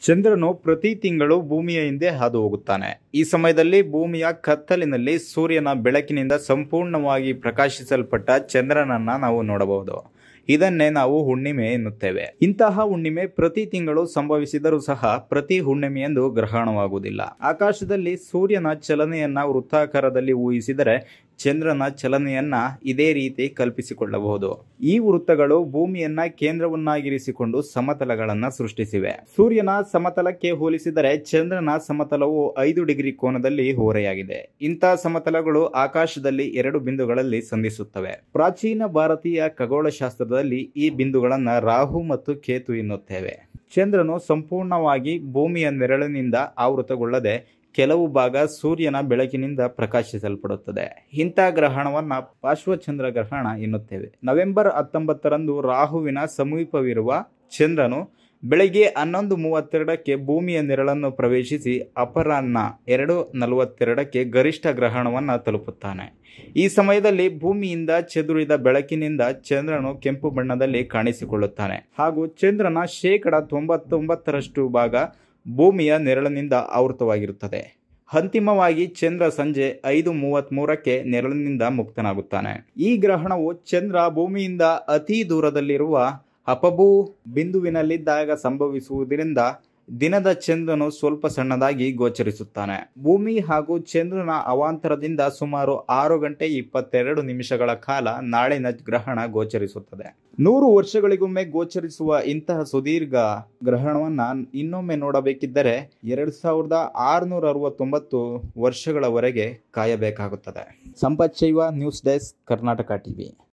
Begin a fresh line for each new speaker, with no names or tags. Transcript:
ಚಂದ್ರನು ಪ್ರತಿ ತಿಂಗಳು ಭೂಮಿಯ ಹಿಂದೆ ಹಾದು ಹೋಗುತ್ತಾನೆ ಈ ಸಮಯದಲ್ಲಿ ಭೂಮಿಯ ಕತ್ತಲಿನಲ್ಲಿ ಸೂರ್ಯನ ಬೆಳಕಿನಿಂದ ಸಂಪೂರ್ಣವಾಗಿ ಪ್ರಕಾಶಿಸಲ್ಪಟ್ಟ ಚಂದ್ರನನ್ನ ನಾವು ನೋಡಬಹುದು ಇದನ್ನೇ ನಾವು ಹುಣ್ಣಿಮೆ ಎನ್ನುತ್ತೇವೆ ಇಂತಹ ಹುಣ್ಣಿಮೆ ಪ್ರತಿ ತಿಂಗಳು ಸಂಭವಿಸಿದರೂ ಸಹ ಪ್ರತಿ ಹುಣ್ಣಿಮೆಯಂದು ಗ್ರಹಣವಾಗುವುದಿಲ್ಲ ಆಕಾಶದಲ್ಲಿ ಸೂರ್ಯನ ಚಲನೆಯನ್ನ ವೃತ್ತಾಕಾರದಲ್ಲಿ ಊಹಿಸಿದರೆ ಚಂದ್ರನ ಚಲನೆಯನ್ನ ಇದೇ ರೀತಿ ಕಲ್ಪಿಸಿಕೊಳ್ಳಬಹುದು ಈ ವೃತ್ತಗಳು ಭೂಮಿಯನ್ನ ಕೇಂದ್ರವನ್ನಾಗಿರಿಸಿಕೊಂಡು ಸಮತಲಗಳನ್ನ ಸೃಷ್ಟಿಸಿವೆ ಸೂರ್ಯನ ಸಮತಲಕ್ಕೆ ಹೋಲಿಸಿದರೆ ಚಂದ್ರನ ಸಮತಲವು ಐದು ಡಿಗ್ರಿ ಕೋನದಲ್ಲಿ ಓರೆಯಾಗಿದೆ ಇಂತಹ ಸಮತಲಗಳು ಆಕಾಶದಲ್ಲಿ ಎರಡು ಬಿಂದುಗಳಲ್ಲಿ ಸಂಧಿಸುತ್ತವೆ ಪ್ರಾಚೀನ ಭಾರತೀಯ ಖಗೋಳಶಾಸ್ತ್ರದಲ್ಲಿ ಈ ಬಿಂದುಗಳನ್ನ ರಾಹು ಮತ್ತು ಕೇತು ಎನ್ನುತ್ತೇವೆ ಚಂದ್ರನು ಸಂಪೂರ್ಣವಾಗಿ ಭೂಮಿಯ ನೆರಳಿನಿಂದ ಆವೃತಗೊಳ್ಳದೆ ಕೆಲವು ಭಾಗ ಸೂರ್ಯನ ಬೆಳಕಿನಿಂದ ಪ್ರಕಾಶಿಸಲ್ಪಡುತ್ತದೆ ಇಂಥ ಗ್ರಹಣವನ್ನ ಪಾರ್ಶ್ವಚಂದ್ರ ಗ್ರಹಣ ಎನ್ನುತ್ತೇವೆ ನವೆಂಬರ್ ಹತ್ತೊಂಬತ್ತರಂದು ರಾಹುವಿನ ಸಮೀಪವಿರುವ ಚಂದ್ರನು ಬೆಳಗ್ಗೆ ಹನ್ನೊಂದು ಮೂವತ್ತೆರಡಕ್ಕೆ ಭೂಮಿಯ ನೆರಳನ್ನು ಪ್ರವೇಶಿಸಿ ಅಪರಾಹ್ನ ಎರಡು ನಲವತ್ತೆರಡಕ್ಕೆ ಗರಿಷ್ಠ ಗ್ರಹಣವನ್ನು ತಲುಪುತ್ತಾನೆ ಈ ಸಮಯದಲ್ಲಿ ಭೂಮಿಯಿಂದ ಚೆದುರಿದ ಬೆಳಕಿನಿಂದ ಚಂದ್ರನು ಕೆಂಪು ಬಣ್ಣದಲ್ಲಿ ಕಾಣಿಸಿಕೊಳ್ಳುತ್ತಾನೆ ಹಾಗೂ ಚಂದ್ರನ ಶೇಕಡ ತೊಂಬತ್ತೊಂಬತ್ತರಷ್ಟು ಭಾಗ ಭೂಮಿಯ ನೆರಳಿನಿಂದ ಆವೃತವಾಗಿರುತ್ತದೆ ಅಂತಿಮವಾಗಿ ಚಂದ್ರ ಸಂಜೆ ಐದು ಮೂವತ್ತ್ಮೂರಕ್ಕೆ ನೆರಳಿನಿಂದ ಮುಕ್ತನಾಗುತ್ತಾನೆ ಈ ಗ್ರಹಣವು ಚಂದ್ರ ಭೂಮಿಯಿಂದ ಅತಿ ದೂರದಲ್ಲಿರುವ ಅಪಭೂ ಬಿಂದುವಿನಲ್ಲಿದ್ದಾಗ ಸಂಭವಿಸುವುದರಿಂದ ದಿನದ ಚಂದ್ರನು ಸ್ವಲ್ಪ ಸಣ್ಣದಾಗಿ ಗೋಚರಿಸುತ್ತಾನೆ ಭೂಮಿ ಹಾಗೂ ಚಂದ್ರನ ಅವಾಂತರದಿಂದ ಸುಮಾರು ಆರು ಗಂಟೆ ಇಪ್ಪತ್ತೆರಡು ನಿಮಿಷಗಳ ಕಾಲ ನಾಳಿನ ಗ್ರಹಣ ಗೋಚರಿಸುತ್ತದೆ ನೂರು ವರ್ಷಗಳಿಗೊಮ್ಮೆ ಗೋಚರಿಸುವ ಇಂತಹ ಸುದೀರ್ಘ ಗ್ರಹಣವನ್ನ ಇನ್ನೊಮ್ಮೆ ನೋಡಬೇಕಿದ್ದರೆ ಎರಡು ಸಾವಿರದ ಆರುನೂರ ಅರವತ್ತೊಂಬತ್ತು ವರ್ಷಗಳವರೆಗೆ ಕಾಯಬೇಕಾಗುತ್ತದೆ ಸಂಪತ್ ಶೈವ ನ್ಯೂಸ್ ಡೆಸ್ಕ್ ಕರ್ನಾಟಕ ಟಿವಿ